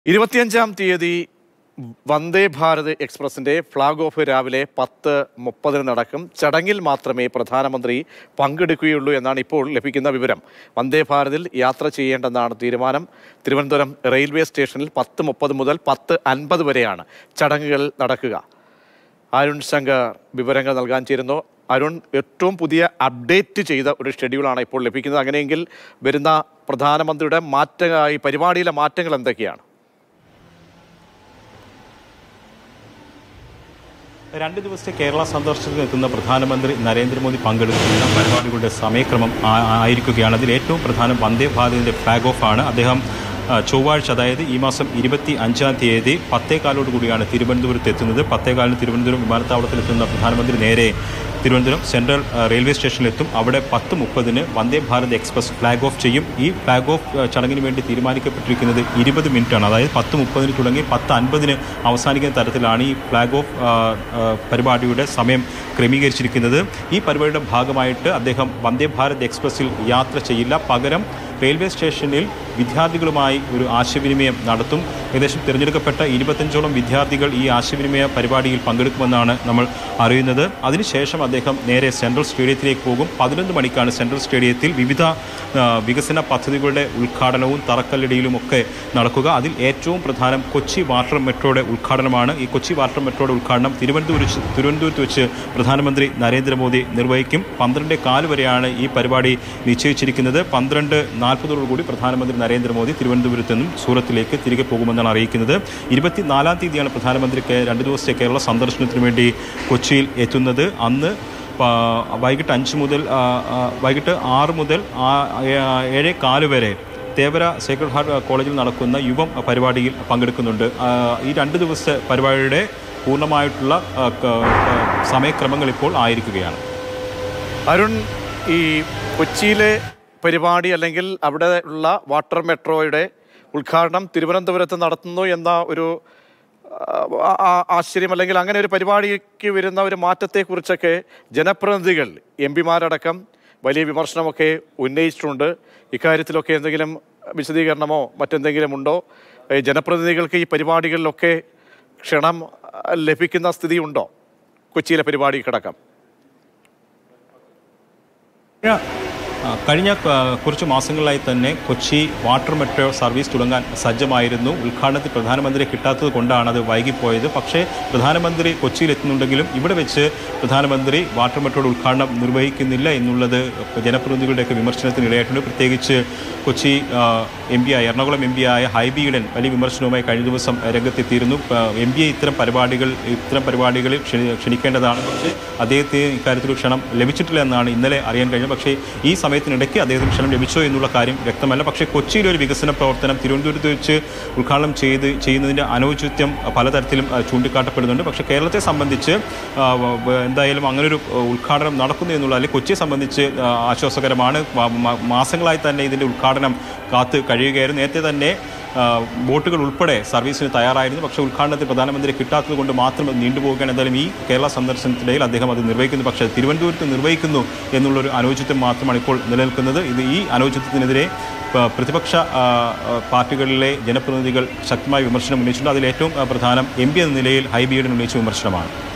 ഇരുപത്തിയഞ്ചാം തീയതി വന്ദേ ഭാരത് എക്സ്പ്രസിന്റെ ഫ്ളാഗ് ഓഫ് രാവിലെ പത്ത് മുപ്പതിന് നടക്കും ചടങ്ങിൽ മാത്രമേ പ്രധാനമന്ത്രി പങ്കെടുക്കുകയുള്ളൂ എന്നാണ് ഇപ്പോൾ ലഭിക്കുന്ന വിവരം വന്ദേ ഭാരതിൽ യാത്ര ചെയ്യേണ്ടെന്നാണ് തീരുമാനം തിരുവനന്തപുരം റെയിൽവേ സ്റ്റേഷനിൽ പത്ത് മുപ്പത് മുതൽ പത്ത് അൻപത് വരെയാണ് ചടങ്ങുകൾ നടക്കുക അരുൺ ശങ്കർ വിവരങ്ങൾ നൽകാൻ ചേരുന്നു അരുൺ ഏറ്റവും പുതിയ അപ്ഡേറ്റ് ചെയ്ത ഒരു ഷെഡ്യൂളാണ് ഇപ്പോൾ ലഭിക്കുന്നത് അങ്ങനെയെങ്കിൽ വരുന്ന പ്രധാനമന്ത്രിയുടെ മാറ്റ ഈ പരിപാടിയിലെ മാറ്റങ്ങൾ എന്തൊക്കെയാണ് രണ്ട് ദിവസത്തെ കേരള സന്ദർശനത്തിന് എത്തുന്ന പ്രധാനമന്ത്രി നരേന്ദ്രമോദി പങ്കെടുക്കുന്ന പരിപാടികളുടെ സമയക്രമം ആ- ആയിരിക്കുകയാണ് അതിൽ ഏറ്റവും പ്രധാനം വന്ദേ ഭാരതിന്റെ ഫ്ലാഗ് ഓഫ് ആണ് അദ്ദേഹം ആ, ചൊവ്വാഴ്ച അതായത് ഈ മാസം ഇരുപത്തി അഞ്ചാം തീയതി പത്തേകാലോട് കൂടിയാണ് തിരുവനന്തപുരത്ത് എത്തുന്നത് പത്തേകാലിന് തിരുവനന്തപുരം വിമാനത്താവളത്തിൽ എത്തുന്ന പ്രധാനമന്ത്രി നേരെ തിരുവനന്തപുരം സെൻട്രൽ ആ, റെയിൽവേ സ്റ്റേഷനിലെത്തും അവിടെ പത്ത് മുപ്പതിന് Vande Bharat express flag off ചെയ്യും ഈ ഫ്ലാഗ് ഓഫ് ആ, ചടങ്ങിന് വേണ്ടി തീരുമാനിക്കപ്പെട്ടിരിക്കുന്നത് ഇരുപത് മിനിറ്റാണ് അതായത് പത്ത് മുപ്പതിന് തുടങ്ങി പത്ത് അൻപതിന് അവസാനിക്കുന്ന തരത്തിലാണ് ഈ ഫ്ലാഗ് ഓഫ് ആ, ആ, പരിപാടിയുടെ സമയം ക്രമീകരിച്ചിരിക്കുന്നത് ഈ പരിപാടിയുടെ ഭാഗമായിട്ട് അദ്ദേഹം വന്ദേ ഭാരത് എക്സ്പ്രസിൽ യാത്ര ചെയ്യില്ല പകരം റെയിൽവേ സ്റ്റേഷനിൽ വിദ്യാർത്ഥികളുമായി ഒരു ആശയവിനിമയം നടത്തും ഏകദേശം തിരഞ്ഞെടുക്കപ്പെട്ട ഇരുപത്തഞ്ചോളം വിദ്യാർത്ഥികൾ ഈ ആശയവിനിമയ പരിപാടിയിൽ പങ്കെടുക്കുമെന്നാണ് നമ്മൾ അറിയുന്നത് അതിനുശേഷം അദ്ദേഹം നേരെ സെൻട്രൽ സ്റ്റേഡിയത്തിലേക്ക് പോകും പതിനൊന്ന് മണിക്കാണ് സെൻട്രൽ സ്റ്റേഡിയത്തിൽ വിവിധ ആ, വികസന പദ്ധതികളുടെ ഉദ്ഘാടനവും തറക്കല്ലിടിയിലും ഒക്കെ നടക്കുക അതിൽ ഏറ്റവും പ്രധാനം കൊച്ചി വാട്ടർ മെട്രോയുടെ ഉദ്ഘാടനമാണ് ഈ കൊച്ചി വാട്ടർ മെട്രോയുടെ ഉദ്ഘാടനം തിരുവനന്തപുരത്ത് തിരുവനന്തപുരത്ത് വെച്ച് പ്രധാനമന്ത്രി നരേന്ദ്രമോദി നിർവഹിക്കും പന്ത്രണ്ട് കാല് വരെയാണ് ഈ പരിപാടി നിശ്ചയിച്ചിരിക്കുന്നത് പന്ത്രണ്ട് നാൽപ്പതോടുകൂടി പ്രധാനമന്ത്രി നരേന്ദ്രമോദി തിരുവനന്തപുരത്ത് നിന്നും സൂറത്തിലേക്ക് തിരികെ പോകുമെന്നാണ് അറിയിക്കുന്നത് ഇരുപത്തിനാലാം തീയതിയാണ് പ്രധാനമന്ത്രി കേ- രണ്ട് ദിവസത്തെ കേരള സന്ദർശനത്തിന് വേണ്ടി കൊച്ചിയിൽ എത്തുന്നത് അന്ന് പ- വൈകിട്ട് അഞ്ച് മുതൽ ആ, ആ, വൈകിട്ട് ആറ് മുതൽ ആ- ഏ- ഏഴേ കാല് വരെ തേവര സേക്രഡ് ഹാർട്ട് കോളേജിൽ നടക്കുന്ന യുവം പരിപാടിയിൽ പങ്കെടുക്കുന്നുണ്ട് ആ, ഈ രണ്ട് ദിവസത്തെ പരിപാടിയുടെ പൂർണ്ണമായിട്ടുള്ള ആ, ക- ആ, സമയക്രമങ്ങൾ ഇപ്പോൾ ആയിരിക്കുകയാണ് അരുൺ ഈ കൊച്ചിയിലെ പരിപാടി അല്ലെങ്കിൽ അവിടെ ഉള്ള വാട്ടർ മെട്രോയുടെ ഉദ്ഘാടനം തിരുവനന്തപുരത്ത് നടത്തുന്നു എന്ന ഒരു ആ, ആ- ആശ്ചര്യം അല്ലെങ്കിൽ അങ്ങനെ ഒരു പരിപാടിക്ക് വരുന്ന ഒരു മാറ്റത്തെക്കുറിച്ചൊക്കെ ജനപ്രതിനിധികൾ എം പിമാരടക്കം വലിയ വിമർശനമൊക്കെ ഉന്നയിച്ചിട്ടുണ്ട് ഇക്കാര്യത്തിലൊക്കെ എന്തെങ്കിലും വിശദീകരണമോ മറ്റെന്തെങ്കിലും ഉണ്ടോ ഏ, ജനപ്രതിനിധികൾക്ക് ഈ പരിപാടികളിലൊക്കെ ക്ഷണം ആ, ലഭിക്കുന്ന സ്ഥിതി ഉണ്ടോ കൊച്ചിയിലെ പരിപാടിക്കടക്കം കഴിഞ്ഞ ആ, കഴിഞ്ഞ ആ, കുറച്ച് മാസങ്ങളായി തന്നെ കൊച്ചി വാട്ടർ മെട്രോ സർവീസ് തുടങ്ങാൻ സജ്ജമായിരുന്നു ഉദ്ഘാടനത്തിൽ പ്രധാനമന്ത്രിയെ കിട്ടാത്തത് കൊണ്ടാണ് അത് വൈകിപ്പോയത് പക്ഷേ പ്രധാനമന്ത്രി കൊച്ചിയിൽ എത്തുന്നുണ്ടെങ്കിലും ഇവിടെ വെച്ച് പ്രധാനമന്ത്രി വാട്ടർ മെട്രോയുടെ ഉദ്ഘാടനം നിർവഹിക്കുന്നില്ല എന്നുള്ളത് ജനപ്രതിനിധികളുടെയൊക്കെ വിമർശനത്തിന് ഇടയായിട്ടുണ്ട് പ്രത്യേകിച്ച് കൊച്ചി എം പി ആയ എറണാകുളം എം പി ആയ ഹൈബി ഈഡൻ വലിയ വിമർശനവുമായി കഴിഞ്ഞ ദിവസം രംഗത്തെത്തിയിരുന്നു എം പി എ ഇത്തരം പരിപാടികൾ ഇത്തരം പരിപാടികളിൽ ക്ഷണി- ക്ഷണിക്കേണ്ടതാണ് പക്ഷേ അദ്ദേഹത്തിന് ഇക്കാര്യത്തിൽ ക്ഷണം ലഭിച്ചിട്ടില്ല എന്നാണ് ഇന്നലെ അറിയാൻ കഴിഞ്ഞത് പക്ഷേ ഈ സമയത്തിനിടയ്ക്ക് അദ്ദേഹത്തിന് ക്ഷണം ലഭിച്ചോ എന്നുള്ള കാര്യം വ്യക്തമല്ല പക്ഷേ കൊച്ചിയിലെ ഒരു വികസന പ്രവർത്തനം തിരുവനന്തപുരത്ത് വെച്ച് ഉദ്ഘാടനം ചെയ്ത് ചെയ്യുന്നതിൻ്റെ അനൗചിത്യം പലതരത്തിലും ആ, ചൂണ്ടിക്കാട്ടപ്പെടുന്നുണ്ട് പക്ഷേ കേരളത്തെ സംബന്ധിച്ച് ആ, വ- വ- എന്തായാലും അങ്ങനൊരു ആ, ഉദ്ഘാടനം നടക്കുന്നു എന്നുള്ള അല്ലെങ്കിൽ കൊച്ചിയെ സംബന്ധിച്ച് ആ, ആശ്വാസകരമാണ് മ- മ- മാസങ്ങളായി തന്നെ ഇതിൻ്റെ ഉദ്ഘാടനം കാത്ത് കഴിയുകയായിരുന്നു നേരത്തെ തന്നെ ആ, ബോട്ടുകൾ ഉൾപ്പെടെ സർവീസിന് തയ്യാറായിരുന്നു പക്ഷേ ഉദ്ഘാടനത്തിൽ പ്രധാനമന്ത്രി കിട്ടാത്തത് കൊണ്ട് മാത്രം അത് നീണ്ടുപോവുകയാണ് എന്തായാലും ഈ കേരള സന്ദർശനത്തിനിടയിൽ അദ്ദേഹം അത് നിർവഹിക്കുന്നു പക്ഷേ അത് തിരുവനന്തപുരത്ത് നിർവഹിക്കുന്നു എന്നുള്ളൊരു അനൗചിത്യം മാത്രമാണ് ഇപ്പോൾ നിലനിൽക്കുന്നത് ഇത് ഈ അനൗചിത്യത്തിനെതിരെ പ- പ്രതിപക്ഷ ആ, ആ, പാർട്ടികളിലെ ജനപ്രതിനിധികൾ ശക്തമായ വിമർശനം ഉന്നയിച്ചിട്ടുണ്ട് അതിൽ ഏറ്റവും ആ, പ്രധാനം എം പി എന്ന നിലയിൽ ഹൈബിയുടെ ഉന്നയിച്ച വിമർശനമാണ്